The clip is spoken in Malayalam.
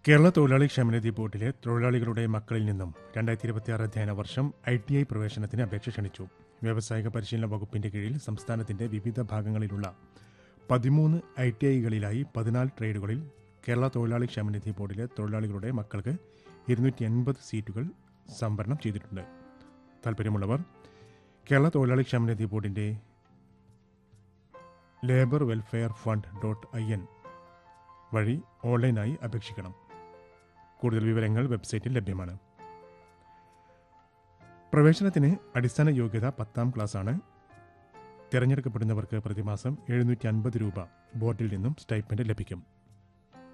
കേരള തൊഴിലാളി ക്ഷേമനിധി ബോർഡിലെ തൊഴിലാളികളുടെ മക്കളിൽ നിന്നും രണ്ടായിരത്തി ഇരുപത്തിയാറ് അധ്യയന വർഷം ഐ ടി ഐ പ്രവേശനത്തിന് അപേക്ഷ ക്ഷണിച്ചു വ്യാവസായിക പരിശീലന വകുപ്പിന്റെ കീഴിൽ സംസ്ഥാനത്തിന്റെ വിവിധ ഭാഗങ്ങളിലുള്ള പതിമൂന്ന് ഐ ടി ഐകളിലായി പതിനാല് ട്രേഡുകളിൽ കേരള തൊഴിലാളി ക്ഷേമനിധി ബോർഡിലെ തൊഴിലാളികളുടെ മക്കൾക്ക് ഇരുന്നൂറ്റി എൺപത് സീറ്റുകൾ സംവരണം ചെയ്തിട്ടുണ്ട് താല്പര്യമുള്ളവർ കേരള തൊഴിലാളി ക്ഷേമനിധി ബോർഡിന്റെ labour welfare fund dot I N വഴി ഓൺലൈനായി അപേക്ഷിക്കണം കൂടുതൽ വിവരങ്ങൾ വെബ്സൈറ്റിൽ ലഭ്യമാണ് പ്രവേശനത്തിന് അടിസ്ഥാന യോഗ്യത പത്താം ക്ലാസ്സാണ് തിരഞ്ഞെടുക്കപ്പെടുന്നവർക്ക് പ്രതിമാസം എഴുന്നൂറ്റി അൻപത് രൂപ ബോർഡിൽ നിന്നും സ്റ്റൈപ്പൻഡ് ലഭിക്കും